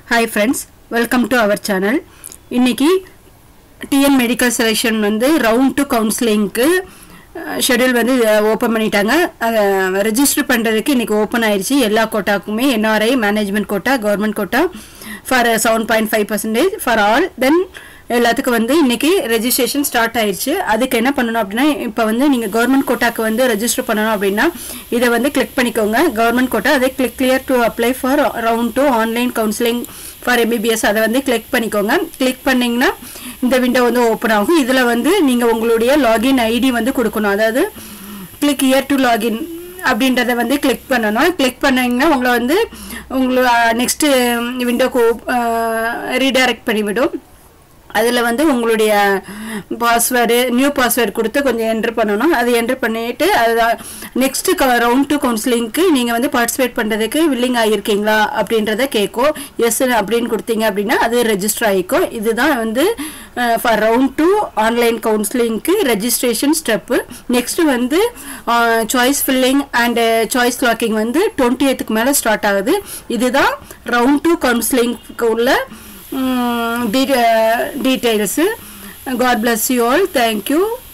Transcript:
hi friends welcome to our channel இன்னைக்கு TN medical selection வந்து round two கவுன்சிலிங்க்கு schedule வந்து ஓப்பன் பண்ணிட்டாங்க அதை ரெஜிஸ்டர் பண்ணுறதுக்கு இன்றைக்கி ஓப்பன் ஆயிடுச்சு எல்லா கோட்டாக்குமே NRI management quota government quota for seven point five percentage for all then எல்லாத்துக்கும் வந்து இன்னைக்கு ரெஜிஸ்ட்ரேஷன் ஸ்டார்ட் ஆயிடுச்சு அதுக்கு என்ன பண்ணணும் அப்படின்னா இப்போ வந்து நீங்கள் கவர்மெண்ட் கோட்டாக்கு வந்து ரெஜிஸ்டர் பண்ணணும் அப்படின்னா இதை வந்து கிளிக் பண்ணிக்கோங்க கவர்மெண்ட் கோட்டா அதை click clear to apply for round two online counselling for MBBS அதை வந்து கிளிக் பண்ணிக்கோங்க கிளிக் பண்ணிங்கன்னா இந்த விண்டோ வந்து ஓப்பன் ஆகும் இதில் வந்து நீங்கள் உங்களுடைய லாகின் ஐடி வந்து கொடுக்கணும் அதாவது கிளிக் இயர் டு லாகின் அப்படின்றத வந்து கிளிக் பண்ணணும் கிளிக் பண்ணிங்கன்னா உங்களை வந்து உங்களை நெக்ஸ்ட்டு விண்டோக்கு ரீடைரக்ட் பண்ணிவிடும் அதில் வந்து உங்களுடைய பாஸ்வேர்டு நியூ பாஸ்வேர்டு கொடுத்து கொஞ்சம் என்ட்ரு பண்ணணும் அது என்ட்ரு பண்ணிவிட்டு அது நெக்ஸ்ட்டு ரவுண்ட் டூ கவுன்சிலிங்க்கு நீங்கள் வந்து பார்ட்டிசிபேட் பண்ணுறதுக்கு வில்லிங் ஆகியிருக்கீங்களா அப்படின்றத கேட்கும் எஸ் அப்படின்னு கொடுத்தீங்க அப்படின்னா அது ரெஜிஸ்டர் ஆகிக்கும் இதுதான் வந்து ஃபார் ரவுண்ட் டூ ஆன்லைன் கவுன்சிலிங்க்கு ரெஜிஸ்ட்ரேஷன் ஸ்டெப்பு நெக்ஸ்ட் வந்து choice filling and choice locking வந்து டுவெண்ட்டி எய்த்துக்கு மேலே ஸ்டார்ட் ஆகுது இதுதான் ரவுண்ட் டூ கவுன்சிலிங்க்கு உள்ள details god bless you all thank you